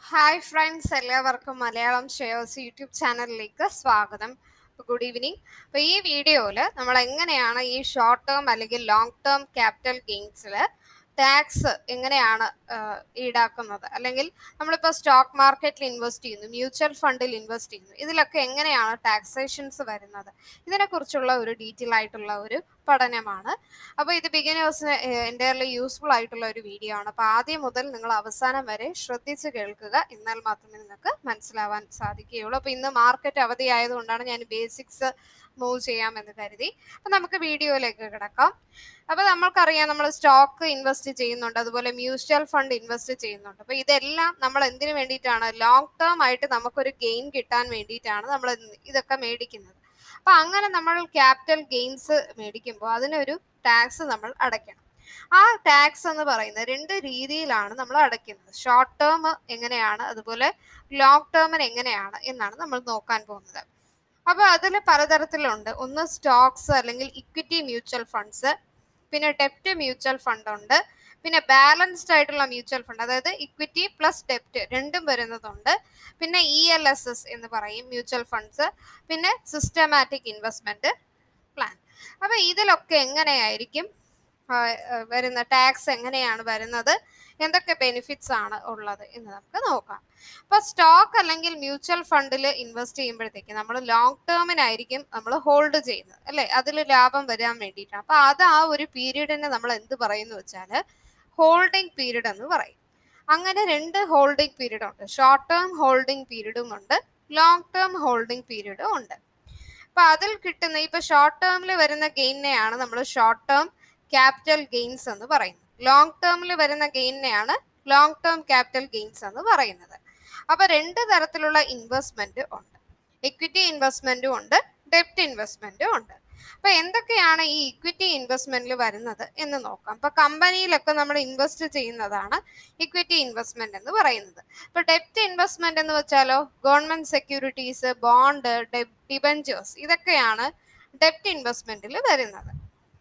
hi friends എല്ലാവർക്കും Malayalam shares YouTube ചാനലിലേക്ക് സ്വാഗതം ഗുഡ് ഈവനിങ് അപ്പോൾ ഈ വീഡിയോയിൽ നമ്മൾ എങ്ങനെയാണ് ഈ ഷോർട്ട് ടേം അല്ലെങ്കിൽ ലോങ് ടേം ക്യാപിറ്റൽ ഗെയിൻസിൽ ടാക്സ് എങ്ങനെയാണ് ആഹ്, ഈടാക്കുന്നത് അല്ലെങ്കിൽ നമ്മളിപ്പോൾ സ്റ്റോക്ക് മാർക്കറ്റിൽ ഇൻവെസ്റ്റ് ചെയ്യുന്നു മ്യൂച്വൽ ഫണ്ടിൽ ഇൻവെസ്റ്റ് ചെയ്യുന്നു ഇതിലൊക്കെ എങ്ങനെയാണ് ടാക്സേഷൻസ് വരുന്നത് ഇതിനെക്കുറിച്ചുള്ള ഒരു ഡീറ്റെയിൽ ആയിട്ടുള്ള ഒരു പഠനമാണ് അപ്പോൾ ഇത് ബിഗിനേഴ്സിന് എൻ്റയർലി യൂസ്ഫുൾ ആയിട്ടുള്ള ഒരു വീഡിയോ ആണ് അപ്പോൾ ആദ്യം മുതൽ നിങ്ങൾ അവസാനം വരെ ശ്രദ്ധിച്ച് കേൾക്കുക എന്നാൽ മാത്രമേ നിങ്ങൾക്ക് മനസ്സിലാവാൻ സാധിക്കുകയുള്ളൂ അപ്പോൾ ഇന്ന് മാർക്കറ്റ് അവധി ആയതുകൊണ്ടാണ് ഞാൻ ബേസിക്സ് മൂവ് ചെയ്യാമെന്ന് കരുതി അപ്പം നമുക്ക് വീഡിയോയിലേക്ക് കിടക്കാം അപ്പോൾ നമ്മൾക്കറിയാം നമ്മൾ സ്റ്റോക്ക് ഇൻവെസ്റ്റ് ചെയ്യുന്നുണ്ട് അതുപോലെ മ്യൂച്വൽ ഫണ്ട് ഇൻവെസ്റ്റ് ചെയ്യുന്നുണ്ട് അപ്പോൾ ഇതെല്ലാം നമ്മൾ എന്തിനു വേണ്ടിയിട്ടാണ് ലോങ് ടേം ആയിട്ട് നമുക്കൊരു ഗെയിൻ കിട്ടാൻ വേണ്ടിയിട്ടാണ് നമ്മൾ ഇതൊക്കെ മേടിക്കുന്നത് അപ്പൊ അങ്ങനെ നമ്മൾ ക്യാപിറ്റൽ ഗെയിൻസ് മേടിക്കുമ്പോൾ അതിനൊരു ടാക്സ് നമ്മൾ അടയ്ക്കണം ആ ടാക്സ് എന്ന് പറയുന്നത് രണ്ട് രീതിയിലാണ് നമ്മൾ അടയ്ക്കുന്നത് ഷോർട്ട് ടേം എങ്ങനെയാണ് അതുപോലെ ലോങ് ടേമിന് എങ്ങനെയാണ് എന്നാണ് നമ്മൾ നോക്കാൻ പോകുന്നത് അപ്പൊ അതിൽ പലതരത്തിലുണ്ട് ഒന്ന് സ്റ്റോക്സ് അല്ലെങ്കിൽ ഇക്വിറ്റി മ്യൂച്വൽ ഫണ്ട്സ് പിന്നെ ഡെപ്റ്റ് മ്യൂച്വൽ ഫണ്ട് ഉണ്ട് പിന്നെ ബാലൻസ്ഡ് ആയിട്ടുള്ള മ്യൂച്വൽ ഫണ്ട് അതായത് ഇക്വിറ്റി പ്ലസ് ഡെപ്റ്റ് രണ്ടും വരുന്നതുണ്ട് പിന്നെ ഇ എൽ എസ് എസ് എന്ന് പറയും മ്യൂച്വൽ ഫണ്ട്സ് പിന്നെ സിസ്റ്റമാറ്റിക് ഇൻവെസ്റ്റ്മെന്റ് പ്ലാൻ അപ്പൊ ഇതിലൊക്കെ എങ്ങനെയായിരിക്കും ആ, ആ, വരുന്ന ടാക്സ് എങ്ങനെയാണ് വരുന്നത് എന്തൊക്കെ ബെനിഫിറ്റ്സ് ആണ് ഉള്ളത് എന്ന് നമുക്ക് നോക്കാം അപ്പോൾ സ്റ്റോക്ക് അല്ലെങ്കിൽ മ്യൂച്വൽ ഫണ്ടിൽ ഇൻവെസ്റ്റ് ചെയ്യുമ്പോഴത്തേക്ക് നമ്മൾ ലോങ് ടേമിനായിരിക്കും നമ്മൾ ഹോൾഡ് ചെയ്യുന്നത് അല്ലെ അതിൽ ലാഭം വരാൻ വേണ്ടിയിട്ടാണ് അപ്പോൾ അത് ആ ഒരു പീരീഡിനെ നമ്മൾ എന്ത് പറയുന്നു വെച്ചാൽ ഹോൾഡിംഗ് പീരീഡ് എന്ന് പറയും അങ്ങനെ രണ്ട് ഹോൾഡിംഗ് പീരീഡ് ഉണ്ട് ഷോർട്ട് ടേം ഹോൾഡിംഗ് പീരീഡും ഉണ്ട് ലോങ് ടേം ഹോൾഡിംഗ് പീരീഡും ഉണ്ട് അപ്പൊ അതിൽ കിട്ടുന്ന ഇപ്പൊ ഷോർട്ട് ടേമിൽ വരുന്ന ഗെയിനെയാണ് നമ്മൾ ഷോർട്ട് ടേം ക്യാപിറ്റൽ ഗെയിൻസ് എന്ന് പറയുന്നത് ലോങ് ടേമിൽ വരുന്ന ഗെയിനെയാണ് ലോങ് ടേം ക്യാപിറ്റൽ ഗെയിൻസ് എന്ന് പറയുന്നത് അപ്പൊ രണ്ട് തരത്തിലുള്ള ഇൻവെസ്റ്റ്മെന്റ് ഉണ്ട് ഇക്വിറ്റി ഇൻവെസ്റ്റ്മെന്റും ഉണ്ട് ഡെപ്റ്റ് ഇൻവെസ്റ്റ്മെന്റും ഉണ്ട് അപ്പൊ എന്തൊക്കെയാണ് ഈ ഇക്വിറ്റി ഇൻവെസ്റ്റ്മെന്റിൽ വരുന്നത് എന്ന് നോക്കാം അപ്പൊ കമ്പനിയിലൊക്കെ നമ്മൾ ഇൻവെസ്റ്റ് ചെയ്യുന്നതാണ് ഇക്വിറ്റി ഇൻവെസ്റ്റ്മെന്റ് എന്ന് പറയുന്നത് ഇപ്പൊ ഡെപ്റ്റ് ഇൻവെസ്റ്റ്മെന്റ് എന്ന് വെച്ചാലോ ഗവൺമെന്റ് സെക്യൂരിറ്റീസ് ബോണ്ട് ഡിബഞ്ചേഴ്സ് ഇതൊക്കെയാണ് ഡെപ്റ്റ് ഇൻവെസ്റ്റ്മെന്റിൽ വരുന്നത്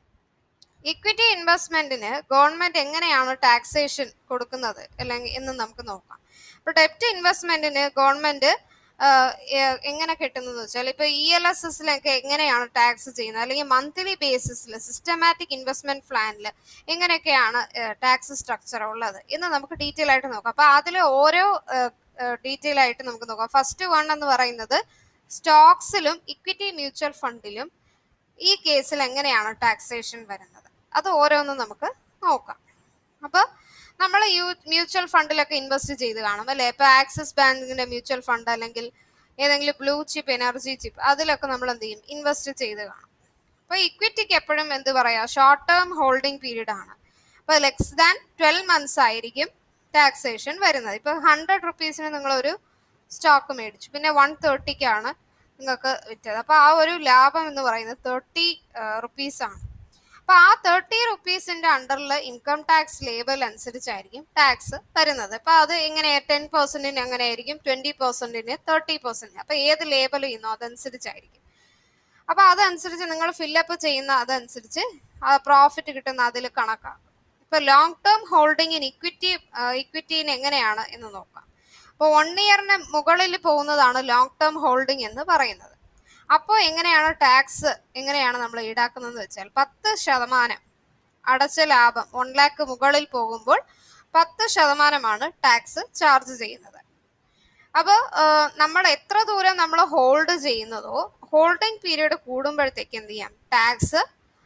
ഇക്വിറ്റി ഇൻവെസ്റ്റ്മെന്റിന് ഗവൺമെന്റ് എങ്ങനെയാണ് ടാക്സേഷൻ കൊടുക്കുന്നത് അല്ലെങ്കിൽ എന്ന് നമുക്ക് നോക്കാം ഇപ്പൊ ഡെപ്റ്റ് ഇൻവെസ്റ്റ്മെന്റിന് ഗവൺമെന്റ് എങ്ങനെ കിട്ടുന്നത് വെച്ചാൽ ഇപ്പൊ ഇ എൽ എസ് എസിലൊക്കെ എങ്ങനെയാണ് ടാക്സ് ചെയ്യുന്നത് അല്ലെങ്കിൽ മന്ത്ലി ബേസിസിൽ സിസ്റ്റമാറ്റിക് ഇൻവെസ്റ്റ്മെന്റ് പ്ലാനിൽ എങ്ങനെയൊക്കെയാണ് ടാക്സ് സ്ട്രക്ചർ ഉള്ളത് എന്ന് നമുക്ക് ഡീറ്റെയിൽ ആയിട്ട് നോക്കാം അപ്പൊ അതിൽ ഓരോ ഡീറ്റെയിൽ ആയിട്ട് നമുക്ക് നോക്കാം ഫസ്റ്റ് വൺ എന്ന് പറയുന്നത് സ്റ്റോക്സിലും ഇക്വിറ്റി മ്യൂച്വൽ ഫണ്ടിലും ഈ കേസിൽ എങ്ങനെയാണ് ടാക്സേഷൻ വരുന്നത് അത് ഓരോന്നും നമുക്ക് നോക്കാം അപ്പോൾ നമ്മൾ യൂ മ്യൂച്വൽ ഫണ്ടിലൊക്കെ ഇൻവെസ്റ്റ് ചെയ്ത് കാണും അല്ലേ ഇപ്പൊ ആക്സിസ് ബാങ്കിന്റെ മ്യൂച്വൽ ഫണ്ട് അല്ലെങ്കിൽ ഏതെങ്കിലും ബ്ലൂ ചിപ്പ് എനർജി ചിപ്പ് അതിലൊക്കെ നമ്മൾ എന്ത് ചെയ്യും ഇൻവെസ്റ്റ് ചെയ്ത് കാണും അപ്പൊ ഇക്വിറ്റിക്ക് എപ്പോഴും എന്ത് പറയാ ഷോർട്ട് ടേം ഹോൾഡിംഗ് പീരീഡ് ആണ് അപ്പൊ ലെസ് ദാൻ ട്വൽവ് മന്ത്സ് ആയിരിക്കും ടാക്സേഷൻ വരുന്നത് ഇപ്പൊ ഹൺഡ്രഡ് റുപ്പീസിന് നിങ്ങൾ ഒരു സ്റ്റോക്ക് മേടിച്ചു പിന്നെ വൺ തേർട്ടിക്കാണ് നിങ്ങൾക്ക് വിറ്റത് അപ്പൊ ആ ഒരു ലാഭം എന്ന് പറയുന്നത് തേർട്ടി റുപ്പീസ് ആണ് അപ്പൊ ആ തേർട്ടി റുപ്പീസിന്റെ അണ്ടറിൽ ഇൻകം ടാക്സ് ലേബൽ അനുസരിച്ചായിരിക്കും ടാക്സ് വരുന്നത് അപ്പൊ അത് എങ്ങനെ ടെൻ പെർസെന്റിന് അങ്ങനെ ആയിരിക്കും ട്വന്റി പെർസെന്റിന് തേർട്ടി പെർസെന്റ് അപ്പൊ ഏത് ലേബൽ ചെയ്യുന്നോ അതനുസരിച്ചായിരിക്കും അപ്പൊ അതനുസരിച്ച് നിങ്ങൾ ഫില്ലപ്പ് ചെയ്യുന്ന അതനുസരിച്ച് പ്രോഫിറ്റ് കിട്ടുന്ന അതിൽ കണക്കാക്കും ഇപ്പൊ ലോങ് ടേം ഹോൾഡിങ്ങിന് ഇക്വിറ്റി ഇക്വിറ്റീന് എങ്ങനെയാണ് എന്ന് നോക്കാം അപ്പോൾ വൺ ഇയറിന് മുകളിൽ പോകുന്നതാണ് ലോങ് ടേം ഹോൾഡിംഗ് എന്ന് പറയുന്നത് അപ്പോൾ എങ്ങനെയാണ് ടാക്സ് എങ്ങനെയാണ് നമ്മൾ ഈടാക്കുന്നതെന്ന് വെച്ചാൽ പത്ത് ശതമാനം അടച്ച ലാഭം വൺ ലാക്ക് മുകളിൽ പോകുമ്പോൾ പത്ത് ശതമാനമാണ് ടാക്സ് ചാർജ് ചെയ്യുന്നത് അപ്പോൾ നമ്മൾ എത്ര ദൂരം നമ്മൾ ഹോൾഡ് ചെയ്യുന്നതോ ഹോൾഡിംഗ് പീരീഡ് കൂടുമ്പോഴത്തേക്ക് എന്ത് ചെയ്യാം ടാക്സ്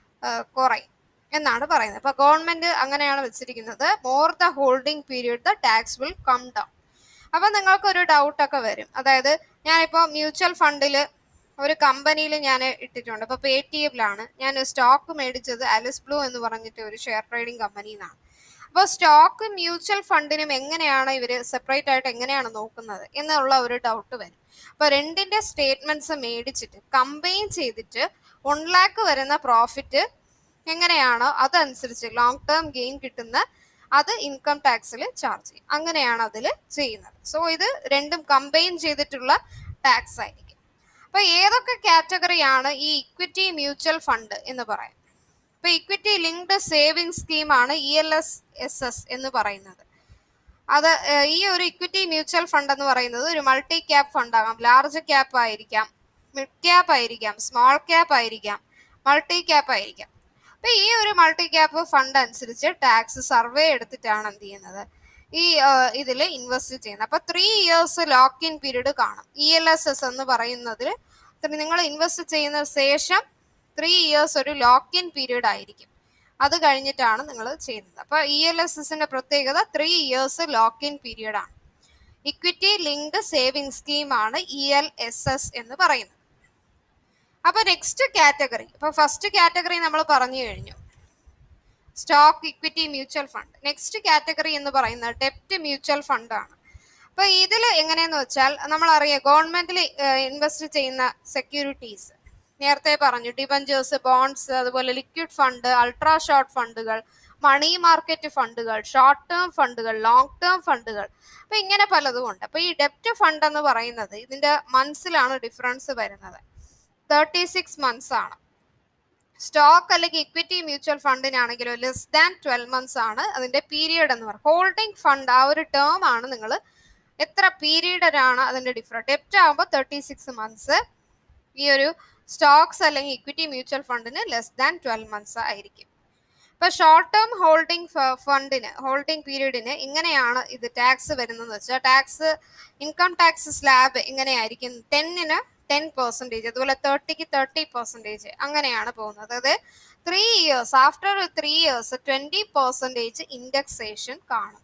കുറയും എന്നാണ് പറയുന്നത് അപ്പൊ ഗവൺമെന്റ് അങ്ങനെയാണ് വെച്ചിരിക്കുന്നത് more the holding period the tax will come down അപ്പൊ നിങ്ങൾക്ക് ഒരു ഡൗട്ട് ഒക്കെ വരും അതായത് ഞാനിപ്പോ മ്യൂച്വൽ ഫണ്ടിൽ ഒരു കമ്പനിയിൽ ഞാൻ ഇട്ടിട്ടുണ്ട് അപ്പൊ പേ ടി എമ്മിലാണ് ഞാൻ സ്റ്റോക്ക് മേടിച്ചത് അലിസ് ബ്ലൂ എന്ന് പറഞ്ഞിട്ട് ഒരു ഷെയർ ട്രേഡിംഗ് കമ്പനിന്നാണ് അപ്പോൾ സ്റ്റോക്ക് മ്യൂച്വൽ ഫണ്ടിനും എങ്ങനെയാണ് ഇവർ സെപ്പറേറ്റ് ആയിട്ട് എങ്ങനെയാണ് നോക്കുന്നത് എന്നുള്ള ഒരു ഡൗട്ട് വരും അപ്പൊ രണ്ടിന്റെ സ്റ്റേറ്റ്മെന്റ്സ് മേടിച്ചിട്ട് കമ്പൈൻ ചെയ്തിട്ട് വൺ ലാക്ക് വരുന്ന പ്രോഫിറ്റ് എങ്ങനെയാണോ അതനുസരിച്ച് ലോങ് ടേം ഗെയിൻ കിട്ടുന്ന അത് ഇൻകം ടാക്സിൽ ചാർജ് ചെയ്യും അങ്ങനെയാണ് അതിൽ ചെയ്യുന്നത് സോ ഇത് രണ്ടും കമ്പൈൻ ചെയ്തിട്ടുള്ള ടാക്സ് ആയിരിക്കും അപ്പൊ ഏതൊക്കെ കാറ്റഗറിയാണ് ഈ ഇക്വിറ്റി മ്യൂച്വൽ ഫണ്ട് എന്ന് പറയാം ഇപ്പൊ ഇക്വിറ്റി ലിങ്ക്ഡ് സേവിംഗ് സ്കീമാണ് E L S S S എന്ന് പറയുന്നത് അത് ഏഹ്, ഈ ഒരു ഇക്വിറ്റി മ്യൂച്വൽ ഫണ്ട് എന്ന് പറയുന്നത് ഒരു മൾട്ടി ക്യാപ് ഫണ്ട് ആകാം ലാർജ് ക്യാപ്പ് ആയിരിക്കാം മിഡ് ക്യാപ്പ് ആയിരിക്കാം സ്മോൾ ക്യാപ്പ് ആയിരിക്കാം മൾട്ടി ക്യാപ്പ് ആയിരിക്കാം അപ്പൊ ഈ ഒരു മൾട്ടി ക്യാപ്പ് ഫണ്ട് അനുസരിച്ച് ടാക്സ് സർവേ എടുത്തിട്ടാണ് എന്ത് ചെയ്യുന്നത് ഈ ഇതിൽ ഇൻവെസ്റ്റ് ചെയ്യുന്നത് അപ്പൊ three years lock in period കാണും ഇ എൽ എസ് എസ് എന്ന് പറയുന്നതിൽ നിങ്ങൾ ഇൻവെസ്റ്റ് ചെയ്യുന്ന ശേഷം ത്രീ ഇയേഴ്സ് ഒരു ലോക്ക് ഇൻ പീരീഡ് ആയിരിക്കും അത് കഴിഞ്ഞിട്ടാണ് നിങ്ങൾ ചെയ്യുന്നത് അപ്പൊ ഇ എൽ എസ് എസിന്റെ പ്രത്യേകത three years lock in period ആണ് ഇക്വിറ്റി ലിങ്ക്ഡ് സേവിംഗ് സ്കീമാണ് ഇ എൽ എസ് എസ് എന്ന് പറയുന്നത് അപ്പൊ നെക്സ്റ്റ് കാറ്റഗറി ഇപ്പൊ ഫസ്റ്റ് കാറ്റഗറി നമ്മൾ പറഞ്ഞു കഴിഞ്ഞു stock equity mutual fund next category എന്ന് പറയുന്നത് ഡെപ്റ്റ് മ്യൂച്വൽ ഫണ്ട് ആണ് അപ്പൊ ഇതിൽ എങ്ങനെയെന്ന് വെച്ചാൽ നമ്മൾ അറിയാം ഗവൺമെന്റിൽ ഇൻവെസ്റ്റ് ചെയ്യുന്ന സെക്യൂരിറ്റീസ് നേരത്തെ പറഞ്ഞു ഡിബഞ്ചേഴ്സ് ബോൺഡ്സ് അതുപോലെ ലിക്വിഡ് ഫണ്ട് അൾട്രാ ഷോർട്ട് ഫണ്ടുകൾ മണി മാർക്കറ്റ് ഫണ്ടുകൾ ഷോർട്ട് ടേം ഫണ്ടുകൾ ലോങ് ടേം ഫണ്ടുകൾ അപ്പൊ ഇങ്ങനെ പലതും ഉണ്ട് അപ്പൊ ഈ ഡെപ്റ്റ് ഫണ്ട് എന്ന് പറയുന്നത് ഇതിന്റെ മന്ത്സിലാണ് ഡിഫറൻസ് വരുന്നത് തേർട്ടി സിക്സ് മന്ത്സ് ആണ് സ്റ്റോക്ക് അല്ലെങ്കിൽ ഇക്വിറ്റി മ്യൂച്വൽ ഫണ്ടിനാണെങ്കിലോ ലെസ് ദാൻ ട്വൽവ് മന്ത്സ് ആണ് അതിന്റെ പീരിയഡ് എന്ന് പറയുന്നത് ഹോൾഡിംഗ് ഫണ്ട് ആ ഒരു ടേം ആണ് നിങ്ങൾ എത്ര പീരീഡിലാണ് അതിന്റെ ഡിഫറൻറ്റ് ഡെപ്റ്റ് ആകുമ്പോൾ തേർട്ടി സിക്സ് മന്ത്സ് ഈ ഒരു സ്റ്റോക്സ് അല്ലെങ്കിൽ ഇക്വിറ്റി മ്യൂച്വൽ ഫണ്ടിന് ലെസ് ദാൻ ട്വൽവ് മന്ത്സ് ആയിരിക്കും ഇപ്പൊ ഷോർട്ട് ടേം ഹോൾഡിംഗ് ഫണ്ടിന് ഹോൾഡിംഗ് പീരീഡിന് ഇങ്ങനെയാണ് ഇത് ടാക്സ് വരുന്നതെന്ന് വെച്ചാൽ ടാക്സ് ഇൻകം ടാക്സ് സ്ലാബ് എങ്ങനെയായിരിക്കും ടെന്നിന് ടെൻ പെർസെൻറ്റേജ് അതുപോലെ തേർട്ടിക്ക് തേർട്ടി പെർസെൻറ്റേജ് അങ്ങനെയാണ് പോകുന്നത് അതായത് three years after three years twenty percentage indexation കാണും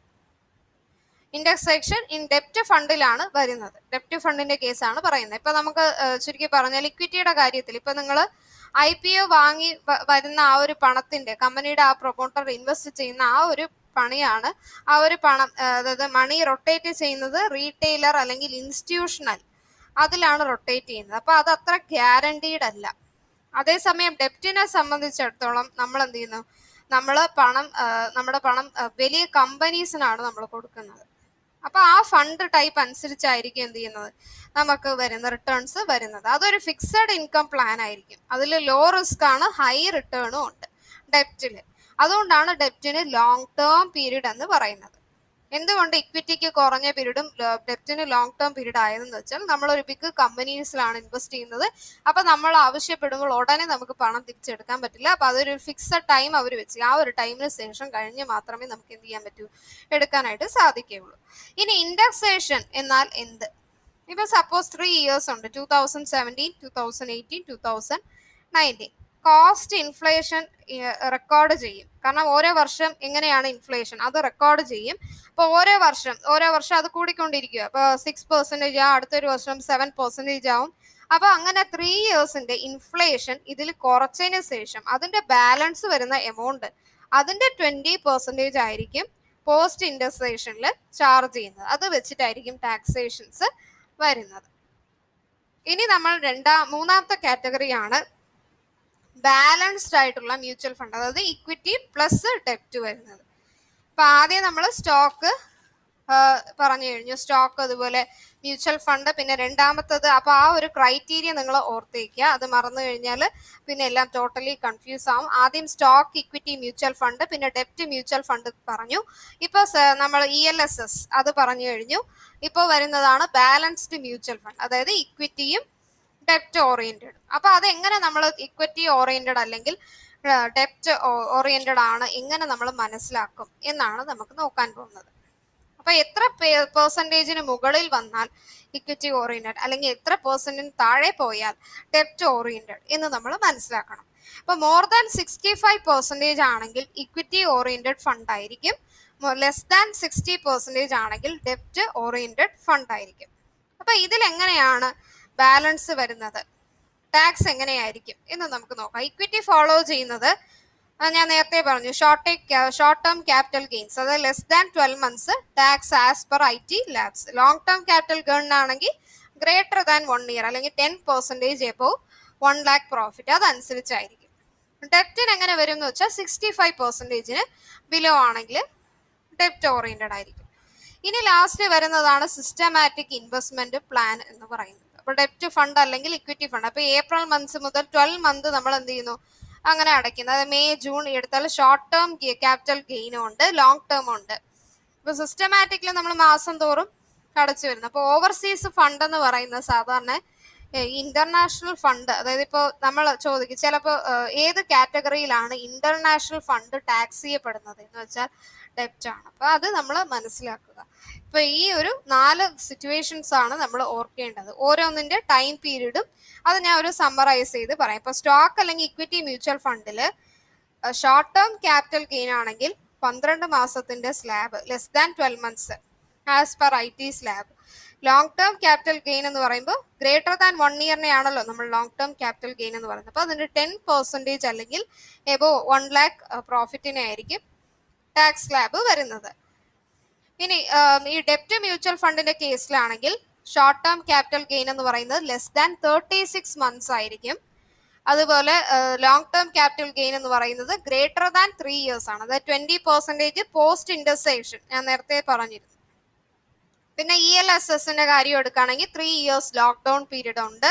ഇൻഡെക്സേഷൻ ഇൻ ഡെപ്റ്റ് ഫണ്ടിലാണ് വരുന്നത് ഡെപ്റ്റ് ഫണ്ടിന്റെ കേസാണ് പറയുന്നത് ഇപ്പൊ നമുക്ക് ഏഹ്, ചുരുക്കി പറഞ്ഞാൽ ലിക്വിഡിറ്റിയുടെ കാര്യത്തിൽ ഇപ്പൊ നിങ്ങൾ ഐ പി ഒ വാങ്ങി വ- വരുന്ന ആ ഒരു പണത്തിന്റെ കമ്പനിയുടെ ആ പ്രൊമോട്ടർ ഇൻവെസ്റ്റ് ചെയ്യുന്ന ആ ഒരു പണിയാണ് ആ ഒരു പണം ഏഹ്, അതായത് മണി റൊട്ടേറ്റ് ചെയ്യുന്നത് റീറ്റെയിലർ അല്ലെങ്കിൽ ഇൻസ്റ്റിറ്റ്യൂഷണൽ അതിലാണ് റൊട്ടേറ്റ് ചെയ്യുന്നത് അപ്പൊ അത് അത്ര ഗ്യാരണ്ടീഡ് അല്ല അതേസമയം ഡെപ്റ്റിനെ സംബന്ധിച്ചിടത്തോളം നമ്മൾ എന്ത് ചെയ്യുന്നു നമ്മൾ പണം ആ, നമ്മുടെ പണം ആ, വലിയ കമ്പനീസിനാണ് നമ്മൾ കൊടുക്കുന്നത് അപ്പൊ ആ ഫണ്ട് ടൈപ്പ് അനുസരിച്ചായിരിക്കും എന്ത് ചെയ്യുന്നത് നമുക്ക് വരുന്ന റിട്ടേൺസ് വരുന്നത് അതൊരു ഫിക്സഡ് ഇൻകം പ്ലാൻ ആയിരിക്കും അതിൽ ലോ റിസ്ക് ആണ് ഹൈ റിട്ടേണും ഉണ്ട് ഡെപ്റ്റില് അതുകൊണ്ടാണ് ഡെപ്റ്റിന് ലോങ് ടേം പീരീഡ് എന്ന് പറയുന്നത് എന്തുകൊണ്ട് ഇക്വിറ്റിക്ക് കുറഞ്ഞ പീരീഡും ഡെപ്റ്റിന് ലോങ് ടേം പീരീഡ് ആയതെന്ന് വെച്ചാൽ നമ്മൾ ഒരു ബിഗ് കമ്പനീസിലാണ് ഇൻവെസ്റ്റ് ചെയ്യുന്നത് അപ്പൊ നമ്മൾ ആവശ്യപ്പെടുമ്പോൾ ഉടനെ നമുക്ക് പണം തിരിച്ചെടുക്കാൻ പറ്റില്ല അപ്പൊ അതൊരു ഫിക്സഡ് ടൈം അവർ വെച്ച് ആ ഒരു ടൈമിന് ശേഷം കഴിഞ്ഞ് മാത്രമേ നമുക്ക് എന്ത് ചെയ്യാൻ പറ്റൂ എടുക്കാനായിട്ട് സാധിക്കുകയുള്ളൂ ഇനി ഇൻഡെക്സേഷൻ എന്നാൽ എന്ത് ഇപ്പൊ സപ്പോസ് ത്രീ ഇയേഴ്സ് ഉണ്ട് two thousand seventeen two thousand eighteen two thousand nineteen cost inflation record ചെയ്യും കാരണം ഓരോ വർഷം എങ്ങനെയാണ് ഇൻഫ്ലേഷൻ അത് റെക്കോർഡ് ചെയ്യും അപ്പൊ ഓരോ വർഷം ഓരോ വർഷം അത് കൂടിക്കൊണ്ടിരിക്കുക അപ്പൊ സിക്സ് പെർസെന്റേജ് ആ അടുത്തൊരു വർഷം സെവൻ പെർസെന്റേജ് ആവും അപ്പൊ അങ്ങനെ ത്രീ ഇയേഴ്സിന്റെ ഇൻഫ്ലേഷൻ ഇതിൽ കുറച്ചതിന് ശേഷം അതിന്റെ ബാലൻസ് വരുന്ന എമൗണ്ട് അതിന്റെ ട്വന്റി പെർസെന്റേജ് ആയിരിക്കും പോസ്റ്റ് ഇൻഡസ്ട്രേഷനിൽ ചാർജ് ചെയ്യുന്നത് അത് വെച്ചിട്ടായിരിക്കും ടാക്സേഷൻസ് വരുന്നത് ഇനി നമ്മൾ രണ്ടാം മൂന്നാമത്തെ കാറ്റഗറിയാണ് ബാലൻസ്ഡ് ആയിട്ടുള്ള മ്യൂച്വൽ ഫണ്ട് അതായത് ഇക്വിറ്റി പ്ലസ് ഡെപ്റ്റ് വരുന്നത് അപ്പൊ ആദ്യം നമ്മൾ സ്റ്റോക്ക് പറഞ്ഞു കഴിഞ്ഞു സ്റ്റോക്ക് അതുപോലെ മ്യൂച്വൽ ഫണ്ട് പിന്നെ രണ്ടാമത്തത് അപ്പൊ ആ ഒരു ക്രൈറ്റീരിയ നിങ്ങൾ ഓർത്തേക്കുക അത് മറന്നു കഴിഞ്ഞാൽ പിന്നെ എല്ലാം ടോട്ടലി കൺഫ്യൂസ് ആവും ആദ്യം സ്റ്റോക്ക് ഇക്വിറ്റി മ്യൂച്വൽ ഫണ്ട് പിന്നെ ഡെപ്റ്റ് മ്യൂച്വൽ ഫണ്ട് പറഞ്ഞു ഇപ്പൊ നമ്മൾ ഇ എൽ എസ് എസ് അത് പറഞ്ഞു കഴിഞ്ഞു ഇപ്പോൾ വരുന്നതാണ് ബാലൻസ്ഡ് മ്യൂച്വൽ ഫണ്ട് അതായത് ഇക്വിറ്റിയും ഡെപ്റ്റ് ഓറിയന്റഡ് അപ്പൊ അത് എങ്ങനെ നമ്മൾ ഇക്വിറ്റി ഓറിയന്റഡ് അല്ലെങ്കിൽ ഡെപ്റ്റ് ഓറിയന്റഡ് ആണ് എങ്ങനെ നമ്മൾ മനസ്സിലാക്കും എന്നാണ് നമുക്ക് നോക്കാൻ പോകുന്നത് അപ്പൊ എത്ര പെർസെൻറ്റേജിന് മുകളിൽ വന്നാൽ ഇക്വിറ്റി ഓറിയന്റഡ് അല്ലെങ്കിൽ എത്ര പെർസെന്റിന് താഴെ പോയാൽ ഡെപ്റ്റ് ഓറിയന്റഡ് എന്ന് നമ്മൾ മനസ്സിലാക്കണം അപ്പൊ more than sixty five percentage ആണെങ്കിൽ ഇക്വിറ്റി ഓറിയന്റഡ് ഫണ്ട് ആയിരിക്കും ലെസ് ദാൻ സിക്സ്റ്റി പെർസെൻറ്റേജ് ആണെങ്കിൽ ഡെപ്റ്റ് ഓറിയന്റഡ് ഫണ്ട് ആയിരിക്കും അപ്പൊ ഇതിൽ എങ്ങനെയാണ് ബാലൻസ് വരുന്നത് ടാക്സ് എങ്ങനെയായിരിക്കും എന്ന് നമുക്ക് നോക്കാം ഇക്വിറ്റി ഫോളോ ചെയ്യുന്നത് ആ, ഞാൻ നേരത്തെ പറഞ്ഞു short short term capital gains അതായത് less than twelve months tax as per I T slabs long term capital gain ആണെങ്കിൽ ഗ്രേറ്റർ ദാൻ വൺ ഇയർ അല്ലെങ്കിൽ ten percentage above one lakh profit അതനുസരിച്ചായിരിക്കും ഡെപ്റ്റിന് എങ്ങനെ വരും എന്ന് വെച്ചാൽ സിക്സ്റ്റി ഫൈവ് പെർസെൻറ്റേജിന് ബിലോ ആണെങ്കിൽ ഡെപ്റ്റ് ഓറിയന്റഡ് ആയിരിക്കും ഇനി ലാസ്റ്റ് വരുന്നതാണ് സിസ്റ്റമാറ്റിക് ഇൻവെസ്റ്റ്മെന്റ് പ്ലാൻ എന്ന് പറയുന്നത് അപ്പൊ ഡെപ്റ്റ് ഫണ്ട് അല്ലെങ്കിൽ ഇക്വിറ്റി ഫണ്ട് അപ്പൊ ഏപ്രിൽ മന്ത്സ് മുതൽ ട്വൽവ് മന്ത് നമ്മൾ എന്ത് ചെയ്യുന്നു അങ്ങനെ അടയ്ക്കുന്നത് അത് മെയ് ജൂൺ എടുത്താൽ ഷോർട്ട് ടേം ക്യാപിറ്റൽ ഗെയിനും ഉണ്ട് ലോങ് ടേം ഉണ്ട് ഇപ്പൊ സിസ്റ്റമാറ്റിക്കലി നമ്മൾ മാസം തോറും അടച്ചു വരുന്നത് അപ്പോൾ ഓവർസീസ് ഫണ്ട് എന്ന് പറയുന്നത് സാധാരണ ഇന്റർനാഷണൽ ഫണ്ട് അതായത് ഇപ്പോൾ നമ്മൾ ചോദിക്കും ചിലപ്പോൾ ഏത് കാറ്റഗറിയിലാണ് ഇന്റർനാഷണൽ ഫണ്ട് ടാക്സ് ചെയ്യപ്പെടുന്നത് എന്ന് വെച്ചാൽ ഡെപ്റ്റ് ആണ് അപ്പൊ അത് നമ്മൾ മനസ്സിലാക്കുക ഇപ്പൊ ഈ ഒരു നാല് സിറ്റുവേഷൻസ് ആണ് നമ്മൾ ഓർക്കേണ്ടത് ഓരോന്നിന്റെ ടൈം പീരീഡും അത് ഞാൻ ഒരു സമ്മറൈസ് ചെയ്ത് പറയാം ഇപ്പൊ സ്റ്റോക്ക് അല്ലെങ്കിൽ ഇക്വിറ്റി മ്യൂച്വൽ ഫണ്ടിൽ ഷോർട്ട് ടേം ക്യാപിറ്റൽ ഗെയിൻ ആണെങ്കിൽ പന്ത്രണ്ട് മാസത്തിന്റെ slab less than twelve months as per I T slab long term capital gain എന്ന് പറയുമ്പോൾ ഗ്രേറ്റർ ദാൻ വൺ ഇയറിനെ ആണല്ലോ നമ്മൾ ലോങ് ടേം ക്യാപിറ്റൽ ഗെയിൻ എന്ന് പറയുന്നത് അപ്പോൾ അതിന്റെ ടെൻ പെർസെൻറ്റേജ് അല്ലെങ്കിൽ എബോ വൺ ലാക്ക് പ്രോഫിറ്റിനെ ആയിരിക്കും ടാക്സ് സ്ലാബ് വരുന്നത് ഇനി ഈ ഡെപ്റ്റ് മ്യൂച്വൽ ഫണ്ടിന്റെ കേസിലാണെങ്കിൽ ഷോർട്ട് ടേം ക്യാപിറ്റൽ ഗെയിൻ എന്ന് പറയുന്നത് less than thirty six months ആയിരിക്കും അതുപോലെ ലോങ് ടേം ക്യാപിറ്റൽ ഗെയിൻ എന്ന് പറയുന്നത് ഗ്രേറ്റർ ദാൻ ത്രീ ഇയേഴ്സ് ആണ് അതായത് ട്വന്റി പെർസെൻറ്റേജ് പോസ്റ്റ് ഇൻഡസേഷൻ ഞാൻ നേരത്തെ പറഞ്ഞിരുന്നു പിന്നെ ഇ എൽ എസ് എസിന്റെ കാര്യം എടുക്കുകയാണെങ്കിൽ ത്രീ ഇയേഴ്സ് ലോക്ക്ഡൌൺ പീരീഡ് ഉണ്ട്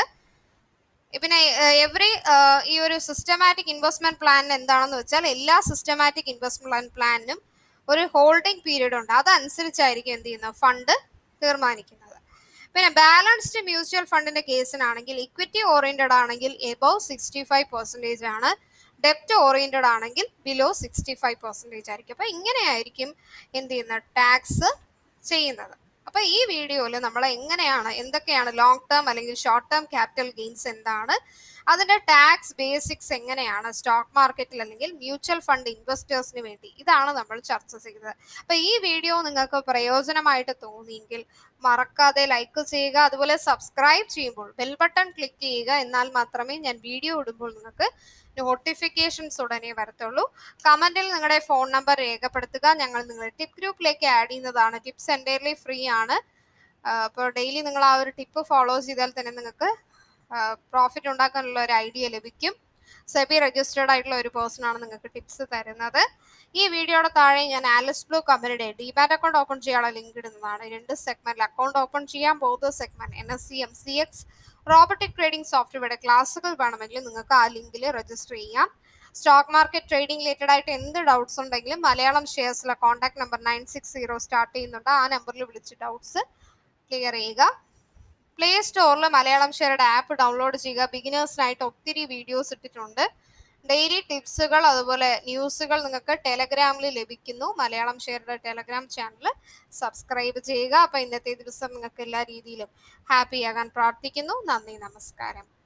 പിന്നെ എവറി ഈ ഒരു സിസ്റ്റമാറ്റിക് ഇൻവെസ്റ്റ്മെന്റ് പ്ലാനിന് എന്താണെന്ന് വെച്ചാൽ എല്ലാ സിസ്റ്റമാറ്റിക് ഇൻവെസ്റ്റ്മെന്റ് പ്ലാനിനും ഒരു ഹോൾഡിംഗ് പീരീഡ് ഉണ്ട് അതനുസരിച്ചായിരിക്കും എന്ത് ചെയ്യുന്നത് ഫണ്ട് തീർമാനിക്കുന്നത് പിന്നെ ബാലൻസ്ഡ് മ്യൂച്വൽ ഫണ്ടിന്റെ കേസിനാണെങ്കിൽ ഇക്വിറ്റി ഓറിയന്റഡ് ആണെങ്കിൽ എബവ് സിക്സ്റ്റി ഫൈവ് പെർസെൻറ്റേജ് ആണ് ഡെപ്റ്റ് ഓറിയന്റഡ് ആണെങ്കിൽ ബിലോ സിക്സ്റ്റി ഫൈവ് പെർസെൻറ്റേജ് ആയിരിക്കും അപ്പൊ ഇങ്ങനെയായിരിക്കും എന്ത് ചെയ്യുന്നത് ടാക്സ് ചെയ്യുന്നത് അപ്പൊ ഈ വീഡിയോയിൽ നമ്മൾ എങ്ങനെയാണ് എന്തൊക്കെയാണ് ലോങ് ടേം അല്ലെങ്കിൽ ഷോർട്ട് ടേം ക്യാപിറ്റൽ ഗെയിൻസ് എന്താണ് അതിന്റെ ടാക്സ് ബേസിക്സ് എങ്ങനെയാണ് സ്റ്റോക്ക് മാർക്കറ്റിൽ അല്ലെങ്കിൽ മ്യൂച്വൽ ഫണ്ട് ഇൻവെസ്റ്റേഴ്സിന് വേണ്ടി ഇതാണ് നമ്മൾ ചർച്ച ചെയ്തത് അപ്പൊ ഈ വീഡിയോ നിങ്ങൾക്ക് പ്രയോജനമായിട്ട് തോന്നിയെങ്കിൽ മറക്കാതെ ലൈക്ക് ചെയ്യുക അതുപോലെ സബ്സ്ക്രൈബ് ചെയ്യുമ്പോൾ ബെൽ ബട്ടൺ ക്ലിക്ക് ചെയ്യുക എന്നാൽ മാത്രമേ ഞാൻ വീഡിയോ ഇടുമ്പോൾ നിങ്ങൾക്ക് നോട്ടിഫിക്കേഷൻസ് ഉടനെ വരത്തുള്ളൂ കമന്റിൽ നിങ്ങളുടെ ഫോൺ നമ്പർ രേഖപ്പെടുത്തുക ഞങ്ങൾ നിങ്ങളെ ടിപ്പ് ഗ്രൂപ്പിലേക്ക് ആഡ് ചെയ്യുന്നതാണ് ടിപ്സ് എൻ്റയർലി ഫ്രീ ആണ് അപ്പോൾ ഡെയിലി നിങ്ങൾ ആ ഒരു ടിപ്പ് ഫോളോ ചെയ്താൽ തന്നെ നിങ്ങൾക്ക് പ്രോഫിറ്റ് ഉണ്ടാക്കാനുള്ള ഒരു ഐഡിയ ലഭിക്കും സെബി രജിസ്റ്റേർഡ് ആയിട്ടുള്ള ഒരു പേഴ്സൺ ആണ് നിങ്ങൾക്ക് ടിപ്സ് തരുന്നത് ഈ വീഡിയോയുടെ താഴെ ഞാൻ ആലിസ് ബ്ലൂ കമ്പനിയുടെ ഡിമാറ്റ് അക്കൗണ്ട് ഓപ്പൺ ചെയ്യാനുള്ള ലിങ്ക് ഇടുന്നതാണ് രണ്ട് സെഗ്മെന്റിൽ അക്കൗണ്ട് ഓപ്പൺ ചെയ്യാൻ പോകുന്ന segment N S C M C X robotic trading സോഫ്റ്റ്വെയറുടെ ക്ലാസ്സുകൾ വേണമെങ്കിൽ നിങ്ങൾക്ക് ആ ലിങ്കിൽ രജിസ്റ്റർ ചെയ്യാം സ്റ്റോക്ക് മാർക്കറ്റ് ട്രേഡിംഗ് റിലേറ്റഡ് ആയിട്ട് എന്ത് ഡൗട്ട്സ് ഉണ്ടെങ്കിലും മലയാളം ഷെയർസിലെ contact number nine six zero start ചെയ്യുന്നുണ്ട് ആ നമ്പറിൽ വിളിച്ച് ഡൗട്ട്സ് ക്ലിയർ ചെയ്യുക പ്ലേ സ്റ്റോറിൽ മലയാളം ഷെയറുടെ ആപ്പ് ഡൗൺലോഡ് ചെയ്യുക ബിഗിനേഴ്സിനായിട്ട് ഒത്തിരി വീഡിയോസ് ഇട്ടിട്ടുണ്ട് ഡെയിലി ടിപ്സുകൾ അതുപോലെ ന്യൂസുകൾ നിങ്ങൾക്ക് ടെലഗ്രാമിൽ ലഭിക്കുന്നു മലയാളം ഷെയറുടെ ടെലഗ്രാം ചാനൽ സബ്സ്ക്രൈബ് ചെയ്യുക അപ്പോൾ ഇന്നത്തെ ദിവസം നിങ്ങൾക്ക് എല്ലാ രീതിയിലും ഹാപ്പി ആകാൻ പ്രാർത്ഥിക്കുന്നു നന്ദി നമസ്കാരം